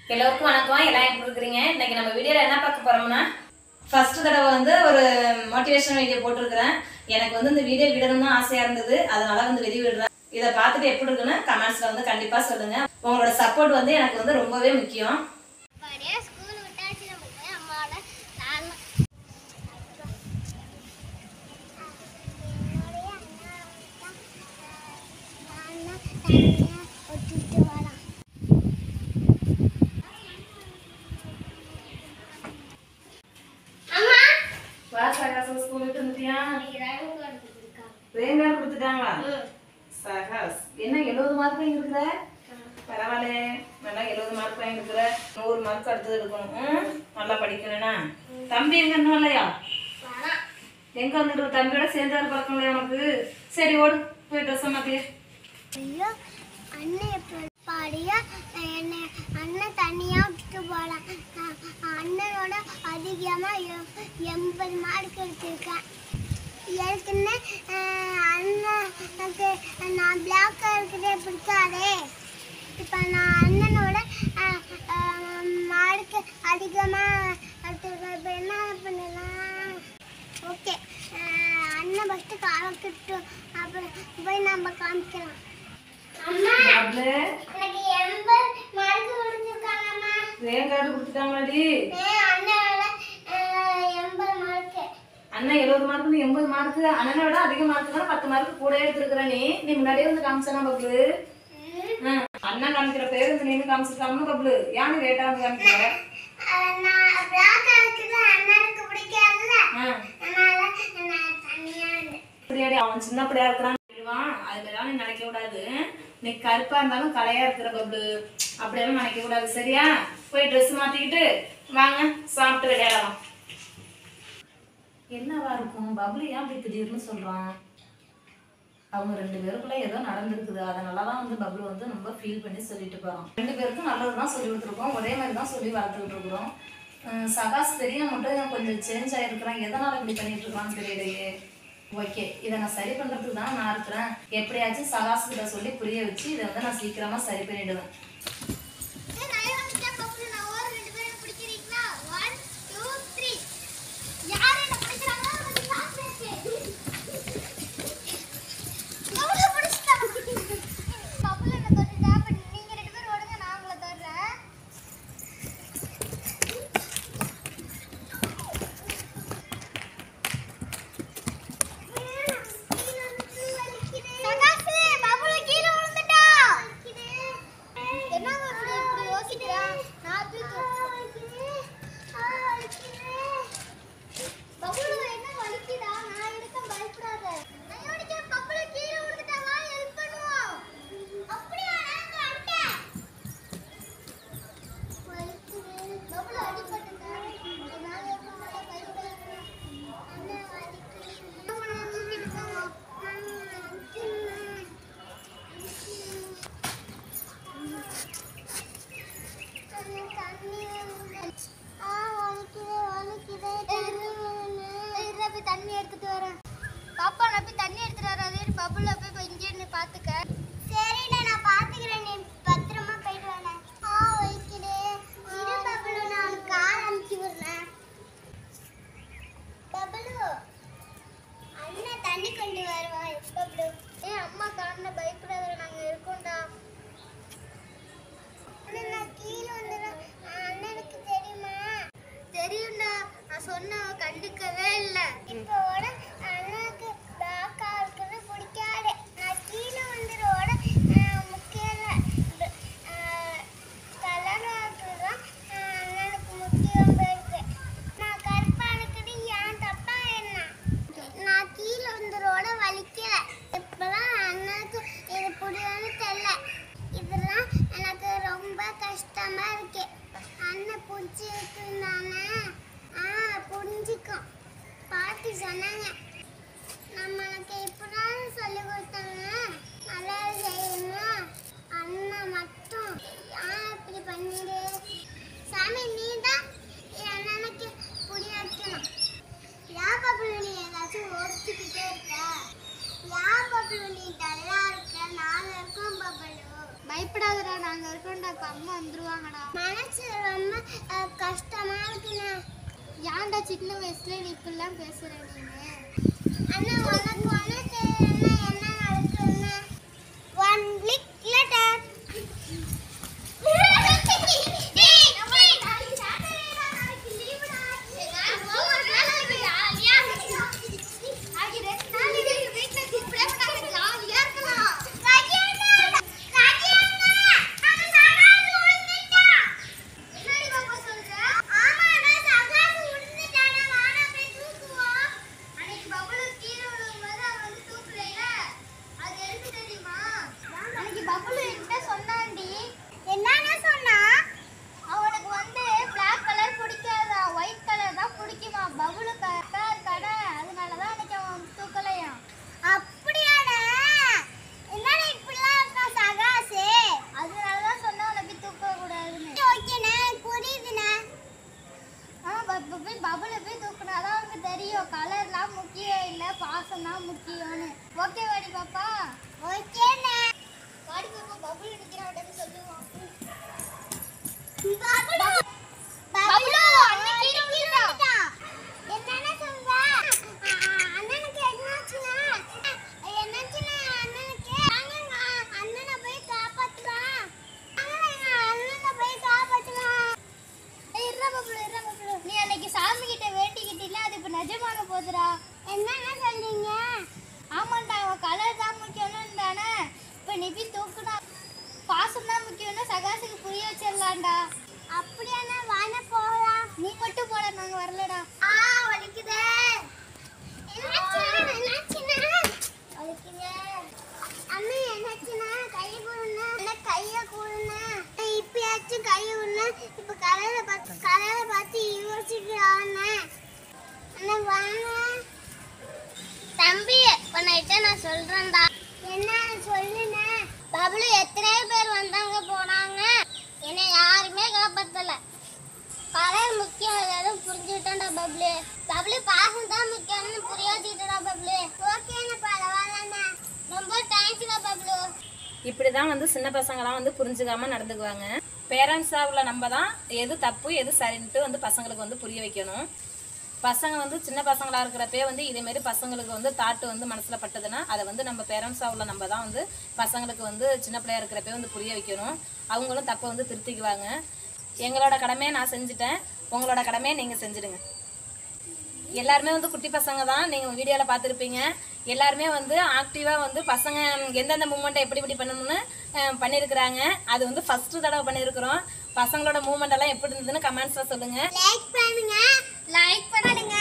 எல்லோருக்கும் வணக்கம் எல்லாம் எப்படி இருக்கிறீங்க இன்னைக்கு நம்ம வீடியோல என்ன பார்க்க போறோம்னா ஃபர்ஸ்ட் தடவை வந்து ஒரு மோட்டிவேஷன் வீடியோ போட்டிருக்கிறேன் எனக்கு வந்து இந்த வீடியோ விடணும்னு ஆசையா இருந்தது அதனால வந்து வெளிய விடுறேன் இதை பார்த்துட்டு எப்படி இருக்குன்னு கமெண்ட்ஸ்ல வந்து கண்டிப்பா சொல்லுங்க உங்களோட சப்போர்ட் வந்து எனக்கு வந்து ரொம்பவே முக்கியம் அப்படியே ஸ்கூல் விட்டாச்சு நமக்கு அம்மாவோட நான் அம்மா வா சகாஸ் ஸ்கூல் விட்டு வந்துட்டியா இன்னைக்கு ரேங்க் வந்துருக்கா ரேங்கார்டு கொடுத்துட்டாங்களா சகாஸ் என்ன எழுபது மார்க் வாங்கியிருக்கிற பரவாயில்ல நல்லா எழுபது மார்க் வாங்கியிருக்கிற நூறு மார்க் அடுத்தது எடுக்கணும் ம்? நல்லா படிக்கணும்னா தம்பி எங்க இன்னும் இல்லையா வேணாம் எங்க வந்துட்டு தம்பியோட சேர்ந்து வேலை பார்க்க முடியாது உனக்கு சரி ஓடு போய் ட்ரெஸ் மாத்தி ஐயோ அண்ணன் எப்படி பாடியா என்ன அண்ணன் தனியா விட்டுட்டு போலாம் நான் அண்ணனோட அதிகமா எ- எண்பது மார்க் எடுத்திருக்கேன் ஏற்கனவே அஹ், அண்ணனுக்கு நான் பிளாக் இருக்கிறதே பிடிக்காதே இப்போ நான் அண்ணனோட மார்க் அதிகமாக எடுத்திருக்கேன் இப்போ என்ன பண்ணலாம் ஓகே அண்ணன் ஃபஸ்ட்டு காமிக்கிட்டு அப்புறம் போய் நம்ம காமிக்கலாம் அம்மா மாப்ள, எனக்கு எண்பது மார்க் கொடுத்துருக்காங்கம்மா ரேங்கார்டு கொடுத்துட்டாங்களாடி அண்ணனோட எண்பது மார்க்கு அண்ணன் எழுபது மார்க் நீ எண்பது மார்க் அண்ணனை விட அதிக மார்க் தான் பத்து மார்க் கூட எடுத்துருக்குற நீ நீ முன்னாடியே வந்து காமிச்சானா பப்ளு ம், அண்ணன் காமிக்கிற பேர் வந்து நீங்க காமிச்சிருக்காமனு பப்ளு ஏன் நீ லேட்டா வந்து காமிக்கிற நான் பிளாக் இருக்குது அண்ணனுக்கு பிடிக்காதுல்ல ஆ, அதனால நான் தனியாக இருந்தேன் இப்படியாடி அவன் சின்ன பிள்ளையா இருக்கிறான் சொல்லுவான் அதுலாம் நீ நினைக்க கூடாது நீ கருப்பா இருந்தாலும் கலையா இருக்கிற பப்ளு அப்படியெல்லாம் நினைக்க கூடாது சரியா போய் ட்ரெஸ் மாத்திக்கிட்டு வாங்க சாப்பிட்டு விளையாடலாம் என்னவா இருக்கும் பப்ளு ஏன் அப்படி திடீர்னு சொல்றான் அவங்க ரெண்டு பேருக்குள்ள ஏதோ நடந்திருக்குது அதனால தான் வந்து பப்ளு வந்து ரொம்ப ஃபீல் பண்ணி சொல்லிட்டு போறோம் ரெண்டு பேருக்கும் நல்லது தான் சொல்லி கொடுத்துருக்கோம் ஒரே மாதிரி தான் சொல்லி வளர்த்துக்கிட்டு இருக்கிறோம் அஹ் சகாஸ் தெரிய மட்டும் கொஞ்சம் சேஞ்ச் ஆயிருக்கிறான் எதனால இப்படி பண்ணிட்டு இருக்கான்னு தெரியலையே ஓகே இதை நான் சரி பண்றதுக்கு தான் நான் இருக்கிறேன் எப்படியாச்சும் சகாஸ் கிட்ட சொல்லி புரிய வச்சு இதை வந்து நான் சீக்கிரமா சரி பண்ணிடுவேன் என்ன பண்ணுற இப்படி யோசிக்கிறா நான் பப்புளு என்ன வலிக்குதா நான் இருக்க பயப்படாத நான் யோடிக்க பப்புளு கீழே விழுந்துட்டா வா ஹெல்ப் பண்ணுவோம் அப்படியா நான் வந்துட்டேன் வலிக்குது பப்புளு அடிபட்டுதா நான் இருக்க மாட்டேன் பயப்படாத அண்ணா வலிக்குது நம்ம தூக்கிட்டு போவோம் தண்ணி எடுத்துட்டு வரேன் பாப்பா நான் போய் தண்ணி எடுத்துட்டு வரேன் அதே பபுள்ல போய் போய் இங்கே இருந்து பாத்துக்க சரிடா நான் பாத்துக்கிறேன் நீ பத்திரமா போயிட்டு வரேன் ஆ வைக்கிறே இரு பபுளு நான் உனக்கு கால் அமுக்கி விடுறேன் பபுளு அண்ணன் தண்ணி கொண்டு வருவா பபுளு ஏ அம்மா காரண பயப்படாத நாங்க இருக்கோம்டா அண்ணா, நான் கீழே வந்துடுறேன். அண்ணனுக்கு தெரியுமா? தெரியும்டா. நான் சொன்ன அவ கண்டுக்கவே இல்ல. இப்போ ஓட அண்ணனுக்கு black ஆ இருக்கிறது பிடிக்காது. நான் கீழே வந்துடுவோட, அஹ், முக்கியம் இல்ல. ப- அஹ், colour ஆ இருக்கிறதுதான், அஹ், அண்ணனுக்கு முக்கியம் போயிருக்கு. நான் கருப்பா இருக்கிறது ஏன் தப்பா என்ன? நான் கீழே வந்துடுவோட வலிக்கல இப்பதான் அண்ணனுக்கு இது புரியும்னு தெரியல இதெல்லாம் எனக்கு ரொம்ப கஷ்டமா இருக்கு அண்ணன் புரிஞ்சுக்கிட்டானே ஆ புரிஞ்சுக்கும் பாட்டி சொன்னாங்க நம்மளுக்கு இப்படிதான் சொல்லி கொடுத்தாங்க நல்லா செய்யணும் அண்ணன் மட்டும் ஏன் இப்படி பண்ணிடு சாமி நீ தான் அண்ணனுக்கு புரிய வைக்கணும் யா பப்புளு நீ ஏதாச்சும் யோசிச்சுக்கிட்டே இருக்க யா பப்புளு நீ டல்லா இருக்க நாங்க இருக்கோம் பப்புளு பயப்படாதடா நாங்க இருக்கோம்டா இப்ப அம்மா வந்துருவாங்கடா மனசு கஷ்டமா இருக்குண்ணே ஏன்டா சின்ன வயசுல நீ இப்படிலாம் பேசுற நீங்க அண்ணா உனக்கு ஒண்ணு தெரியலன்னா என்ன நடக்குதுன்னு ஒன் கிளிக் லெட்டர் பபுலு என்கிட்ட சொன்னாண்டி என்னன்னு சொன்னா அவனுக்கு வந்து பிளாக் கலர் பிடிக்காதா ஒயிட் கலர் தான் பிடிக்குமா பபுலு கரெக்டா இருக்கானே அதனால தான் அன்னைக்கு அவன் தூக்கலையாம் அப்படியாடா என்னடா இப்படிலாம் இருக்கா சகாசே அதனால தான் சொன்னா உனக்கு தூக்க கூடாதுன்னு ஓகேண்ணே புரியுதுண்ணே ஆ பபுள் பபுளை போய் தூக்குனாதான் அவனுக்கு தெரியும் கலர்லாம் முக்கியம் இல்லை பாசம் தான் முக்கியம்னு ஓகே வாடி பாப்பா ஓகேண்ணே வாடி பாப்பா பபுள் நிற்கிறவன் சொல்லுவான் பபுளு அண்ணன் கீழே விழுந்துட்டான் என்னன்னு சொல்ற அண்ணனுக்கு என்னாச்சுன்னா என்னாச்சுன்னா அண்ணனுக்கு அண்ணன் அண்ணனை போய் காப்பாத்துறான் அண்ணனை போய் காப்பாத்துறான் இருடா பப்ளு, இருடா பப்ளு. நீ அன்னைக்கு சாமி கிட்ட வேண்டிக்கிட்டில அது இப்ப நிஜமான போதுடா என்னன்னு சொல்றீங்க ஆமாண்டா அவன் கலர் தான் முக்கியம்னு தானே இப்ப நீ போய் தூக்குனா பாசம் தான் முக்கியம்னு சகாசுக்கு புரிய வச்சிடலாம்டா அப்படியானா வான போகலாம் நீ மட்டும் போட நாங்க வரலடா ஆ வலிக்குதே அம்மா என்னாச்சுன்னா கையை கொடுங்க அண்ணா கையை கொடுங்க இப்பயாச்சும் கையை கொடுங்க இப்ப கலரை பார்த்து கலரை பார்த்து யோசிக்கிறான் அண்ணா வாங்க தம்பி உன்கிட்ட நான் சொல்றேன்டா என்ன சொல்லுன பபுளு எத்தனை பேர் வந்தாங்க போனாங்க என்னை யாருமே காப்பாத்தல கலர் முக்கியம் ஏதாவது புரிஞ்சுக்கிட்டேன்டா பப்ளு பப்ளு பாசம் தான் முக்கியம்னு புரிய வச்சுக்கிட்டா பப்ளு ஓகேண்ணா பரவாயில்லண்ணா ரொம்ப தேங்க்ஸ்ண்ணா பப்ளு இப்படி தான் வந்து சின்ன பசங்களாம் வந்து புரிஞ்சுக்காம நடந்துக்குவாங்க பேரண்ட்ஸாக உள்ள நம்ம தான் எது தப்பு எது சரின்ட்டு வந்து பசங்களுக்கு வந்து புரிய வைக்கணும் பசங்க வந்து சின்ன பசங்களா இருக்கிறப்பே வந்து இதேமாரி பசங்களுக்கு வந்து தாட்டு வந்து மனசில் பட்டதுன்னா அதை வந்து நம்ம பேரண்ட்ஸாக உள்ள நம்ம தான் வந்து பசங்களுக்கு வந்து சின்ன பிள்ளையா இருக்கிறப்பே வந்து புரிய வைக்கணும் அவங்களும் தப்பை வந்து திருத்திக்குவாங்க எங்களோட கடமையை நான் செஞ்சுட்டேன் உங்களோட கடமையை நீங்கள் செஞ்சுடுங்க எல்லாருமே வந்து குட்டி பசங்க தான் நீங்கள் வீடியோவில் பார்த்துருப்பீங்க எல்லாருமே வந்து ஆக்டிவாக வந்து பசங்க எந்தெந்த மூமெண்ட்டை எப்படி எப்படி பண்ணணும்னு அஹ், பண்ணியிருக்கிறாங்க அது வந்து ஃபஸ்ட்டு தடவை பண்ணியிருக்கிறோம் பசங்களோட மூமெண்ட் எல்லாம் எப்படி இருந்ததுன்னு கமெண்ட்ஸில் சொல்லுங்கள் லைக் பண்ணுங்க லைக் பண்ணுங்க